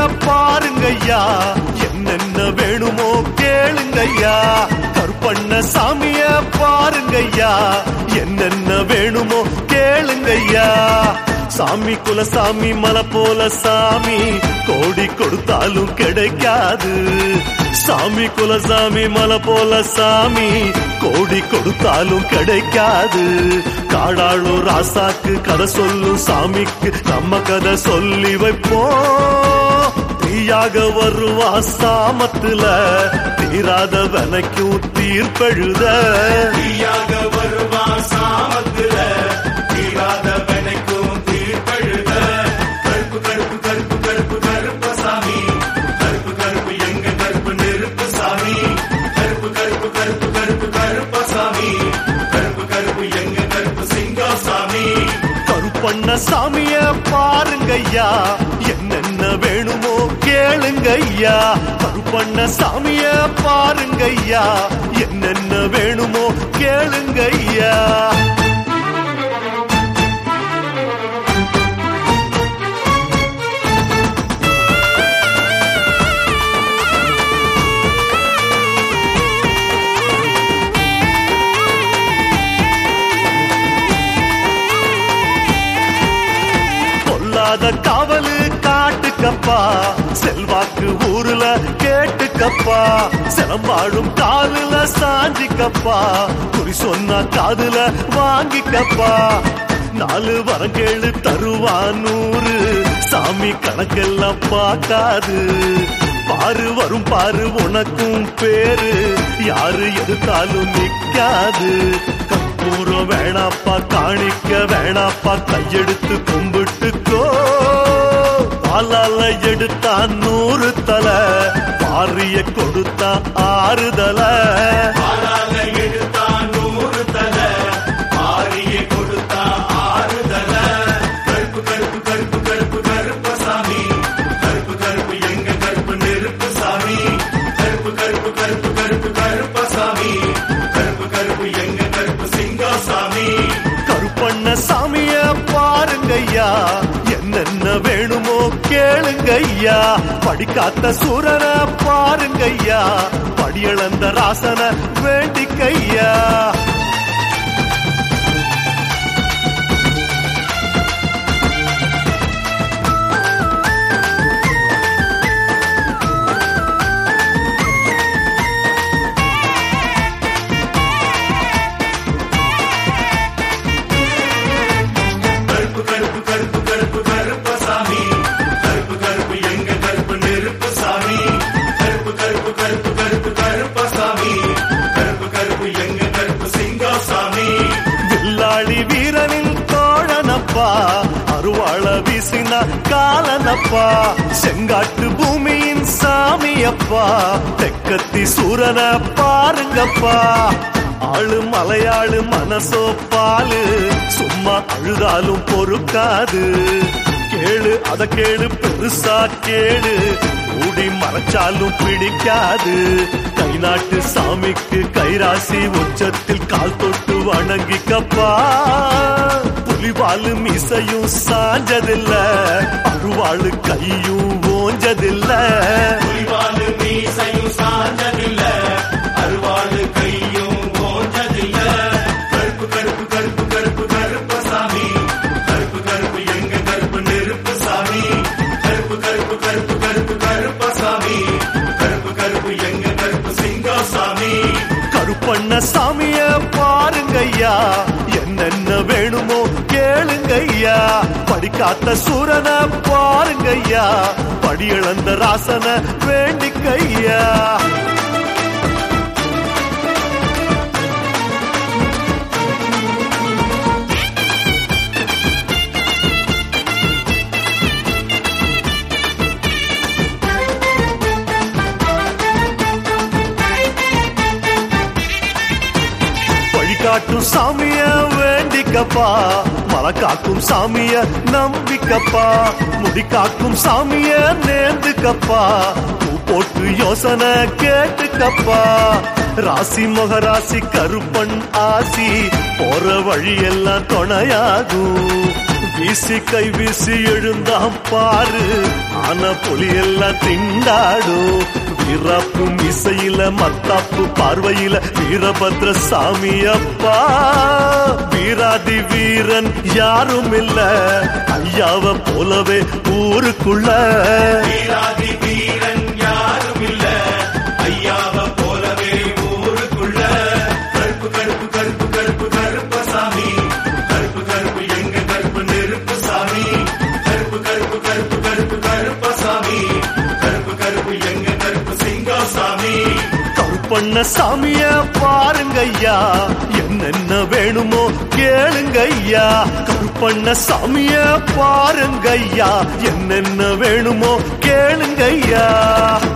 பாருங்கய்யா என்னென்ன வேணுமோ கேளுங்கய்யா கருப்பண்ண சாமிய பாருங்கய்யா என்னென்ன வேணுமோ கேளுங்கய்யா சாமி குலசாமி மலை போல சாமி கோடி கொடுத்தாலும் கிடைக்காது சாமி குலசாமி மலை போல சாமி கோடி கொடுத்தாலும் கிடைக்காது காடாளு ராசாக்கு கதை சொல்லும் சாமிக்கு நம்ம கதை சொல்லி வைப்போம் தீயாக வருவா சாமத்துல தீராத வனைக்கும் தீர்ப்பெழுத தீயாக வருவா சாமத்துல தீராத வெனைக்கும் தீர்ப்பெழுத கருப்பு கருப்பு கருப்பு கருப்பு கருப்பு சாமி கருப்பு கருப்பு எங்க கருப்பு நெருப்பு சாமி கருப்பு கருப்பு கருப்பு கருப்பு கருப்ப சாமி கருப்பு கருப்பு எங்க கருப்பு சிங்கா சாமி கருப்பண்ண சாமிய பாருங்கய்யா என்னென்ன வேணுமோ கேளுங்கய்யா கருப்பண்ண சாமிய பாருங்கய்யா என்னென்ன வேணுமோ கேளுங்கய்யா பொல்லாத காவலு காட்டுக்கப்பா செல்வாக்கு ஊருல கேட்டுக்கப்பா சிலம்பாடும் காலுல சாஞ்சிக்கப்பா குறி சொன்னா காதுல வாங்கிக்கப்பா நாலு வரங்கேழு தருவா நூறு சாமி கணக்கெல்லாம் பார்க்காது பாரு வரும் பாரு உனக்கும் பேரு யாரு எதிர்த்தாலும் நிக்காது கற்பூரம் வேணாப்பா காணிக்க வேணாப்பா கையெடுத்து கும்பிட்டுக்கோ பாலால எடுத்தா நூறு தலை பாரிய கொடுத்தா ஆறுதல பாலால எடுத்தா நூறு தலை ஆரிய கொடுத்தா ஆறுதல கருப்பு கருப்பு கருப்பு கருப்பு கருப்ப சாமி கருப்பு கருப்பு எங்க கருப்பு நெருப்பு சாமி கருப்பு கருப்பு கருப்பு கருப்பு கருப்ப சாமி கருப்பு கருப்பு எங்க கருப்பு சிங்கா சாமி கருப்பண்ண சாமிய பாருங்கய்யா என்னென்ன வேணுமோ கேளுங்கய்யா படிக்காத்த சூரன பாருங்கய்யா படியளந்த ராசன வேண்டிக்கையா கருப்பு கருப்பு கருப்பு கருப்பு கருப்ப சாமி கருப்பு கருப்பு எங்க கருப்பு நெருப்பு சாமி கருப்பு கருப்பு கருப்பு கருப்பு கருப்ப சாமி கருப்பு கருப்பு எங்க கருப்பு சிங்கா சாமி வில்லாளி வீரனின் தோழனப்பா அருவாள வீசின காலனப்பா செங்காட்டு பூமியின் சாமியப்பா தெக்கத்தி சூரன பாருங்கப்பா ஆளு மலையாளு மனசோ பாலு சும்மா அழுதாலும் பொறுக்காது கேளு அத கேளு பெருசா கேளு கூடி மறைச்சாலும் பிடிக்காது கை நாட்டு சாமிக்கு கைராசி உச்சத்தில் கால் தொட்டு வணங்கிக்கப்பா புலிவாலு மீசையும் சாஞ்சதில்ல அருவாளு கையும் ஓஞ்சதில்ல புலிவாலு மீசையும் சாஞ்சதில்ல அருவாளு கையும் ஓஞ்சதில்ல கருப்பு கருப்பு கருப்பு கருப்பு கருப்ப சாமி கருப்பு கருப்பு எங்க கருப்பு நெருப்பு சாமி கருப்பு கருப்பு கருப்பு கருப்பு கருப்ப சாமி கருப்பு கருப்பு எங்க கருப்பு சிங்கா சாமி கருப்பண்ண சாமிய பாருங்கய்யா என்னென்ன வேணுமோ கேளுங்கய்யா படிக்காத்த சூரன பாருங்கய்யா படியிழந்த ராசன வேண்டிக்கையா வழிகாட்டும் சாமிய வேண்டிக்கப்பா மலை காக்கும் சாமிய நம்பிக்கப்பா முடி காக்கும் சாமிய நேர்ந்துக்கப்பா பூ போட்டு யோசனை கேட்டுக்கப்பா ராசி மகராசி கருப்பன் ஆசி போற வழியெல்லாம் துணையாகும் வீசி கை வீசி எழுந்தாம் பாரு ஆன புலியெல்லாம் திண்டாடும் வீராப்பும் இசையில மத்தாப்பு பார்வையில வீரபத்ர சாமி அப்பா வீராதி வீரன் யாரும் இல்ல ஐயாவ போலவே ஊருக்குள்ள வீராதி வீரன் யாரும் இல்ல ஐயாவ போலவே ஊருக்குள்ள கருப்பு கருப்பு கருப்பு கருப்பு கருப்பசாமி கருப்பு கருப்பு எங்க கருப்பு நெருப்பு சாமி கருப்பு கருப்பு கருப்பு கருப்பு கருப்பசாமி கருப்பு கருப்பு எங்க கருப்பு சிங்காசாமி கருப்பண்ண சாமிய பாருங்க ஐயா என்னென்ன வேணுமோ கேளுங்க ஐயா கருப்பண்ண சாமிய பாருங்க ஐயா என்னென்ன வேணுமோ கேளுங்க ஐயா